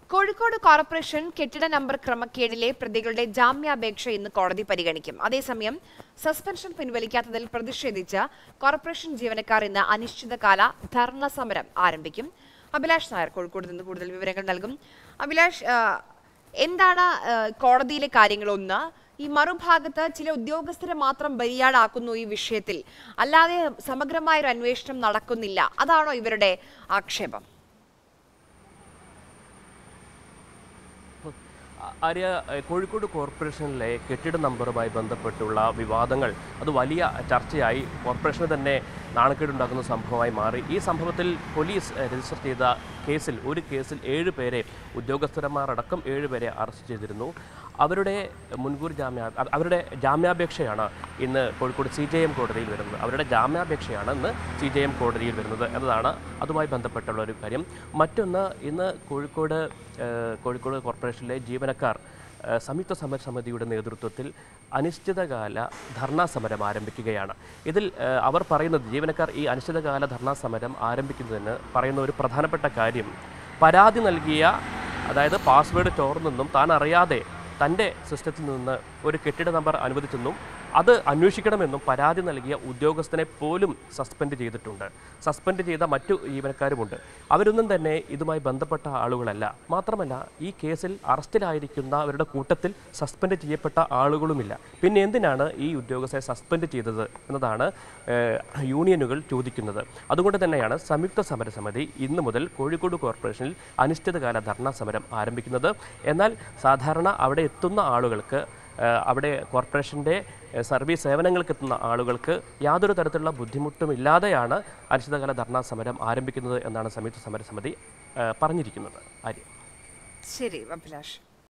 Kozhikode corporation കെട്ടിട number ക്രമക്കേടിലെ പ്രതികളുടെ ജാമ്യാപേക്ഷ ഇന്ന് കോടതി പരിഗണിക്കും അതേസമയം സസ്പെൻഷൻ പിൻവലിക്കാത്തതിൽ പ്രതിഷേധിച്ച് കോർപ്പറേഷൻ ജീവനക്കാർ ഇന്ന് അനിശ്ചിതകാല ധർണ സമരം ആരംഭിക്കും അഭിലാഷ് നായർ കോഴിക്കോട് നിന്ന് കൂടുതൽ വിവരങ്ങൾ നൽകും അഭിലാഷ് ആ, എന്താണ് ആ, കോടതിയിലെ കാര്യങ്ങൾ ഒന്ന് ഈ മറുഭാഗത്ത് ചില ഉദ്യോഗസ്ഥരെ മാത്രം ബലിയാടാക്കുന്നു ഈ വിഷയത്തിൽ അല്ലാതെ സമഗ്രമായ ഒരു അന്വേഷണം നടക്കുന്നില്ല അതാണോ ഇവരുടെ ആക്ഷേപം ആര്യ ഏഹ് കോഴിക്കോട് കോർപ്പറേഷനിലെ കെട്ടിട നമ്പറുമായി ബന്ധപ്പെട്ടുള്ള വിവാദങ്ങൾ അത് വലിയ ചർച്ചയായി കോർപ്പറേഷന് തന്നെ നാണക്കേടുണ്ടാക്കുന്ന സംഭവമായി മാറി ഈ സംഭവത്തിൽ പോലീസ് ഏഹ് രജിസ്റ്റർ ചെയ്ത കേസിൽ ഒരു കേസിൽ ഏഴ് പേരെ ഉദ്യോഗസ്ഥന്മാർ അടക്കം ഏഴ് പേരെ അറസ്റ്റ് ചെയ്തിരുന്നു അവരുടെ മുൻകൂർ ജാമ്യ അ- അവരുടെ ജാമ്യാപേക്ഷയാണ് ഇന്ന് കോഴിക്കോട് സി ജെ എം കോടതിയിൽ വരുന്നത് അവരുടെ ജാമ്യാപേക്ഷയാണ് ഇന്ന് സി ജെ എം കോടതിയിൽ വരുന്നത് എന്നതാണ് അതുമായി ബന്ധപ്പെട്ടുള്ള ഒരു കാര്യം മറ്റൊന്ന് ഇന്ന് കോഴിക്കോട് ഏഹ്, കോഴിക്കോട് കോർപ്പറേഷനിലെ ജീവനക്കാർ ഏഹ്, സംയുക്ത സമരസമിതിയുടെ നേതൃത്വത്തിൽ അനിശ്ചിതകാല ധർണാ സമരം ആരംഭിക്കുകയാണ് ഇതിൽ ഏഹ്, അവർ പറയുന്നത് ജീവനക്കാർ ഈ അനിശ്ചിതകാല ധർണാ സമരം ആരംഭിക്കുന്നതിന് പറയുന്ന ഒരു പ്രധാനപ്പെട്ട കാര്യം പരാതി നൽകിയ അതായത് പാസ്വേഡ് ചോർന്നെന്നും താൻ അറിയാതെ തൻ്റെ സിസ്റ്റത്തിൽ നിന്ന് ഒരു കെട്ടിട നമ്പർ അനുവദിച്ചെന്നും അത് അന്വേഷിക്കണമെന്നും പരാതി നൽകിയ ഉദ്യോഗസ്ഥനെ പോലും സസ്പെൻഡ് ചെയ്തിട്ടുണ്ട് സസ്പെൻഡ് ചെയ്ത മറ്റു ജീവനക്കാരുമുണ്ട് അവരൊന്നും തന്നെ ഇതുമായി ബന്ധപ്പെട്ട ആളുകളല്ല മാത്രമല്ല ഈ കേസിൽ അറസ്റ്റിലായിരിക്കുന്നവരുടെ കൂട്ടത്തിൽ സസ്പെൻഡ് ചെയ്യപ്പെട്ട ആളുകളുമില്ല പിന്നെ എന്തിനാണ് ഈ ഉദ്യോഗസ്ഥരെ സസ്പെൻഡ് ചെയ്തത് എന്നതാണ് ഏഹ്, യൂണിയനുകൾ ചോദിക്കുന്നത് അതുകൊണ്ട് തന്നെയാണ് സംയുക്ത സമരസമിതി ഇന്ന് മുതൽ കോഴിക്കോട് കോർപ്പറേഷനിൽ അനിശ്ചിതകാല ധർണാ സമരം ആരംഭിക്കുന്നത് എന്നാൽ സാധാരണ അവിടെ എത്തുന്ന ആളുകൾക്ക് ഏഹ്, അവിടെ കോർപ്പറേഷൻ്റെ ഏഹ്, സർവീസ് സേവനങ്ങൾക്ക് എത്തുന്ന ആളുകൾക്ക് യാതൊരു തരത്തിലുള്ള ബുദ്ധിമുട്ടും ഇല്ലാതെയാണ് അനിശ്ചിതകാല ധർണാ സമരം ആരംഭിക്കുന്നത് എന്നാണ് സംയുക്ത സമരസമിതി ഏഹ്, പറഞ്ഞിരിക്കുന്നത് ആര്യ ശരി അഭിലാഷ്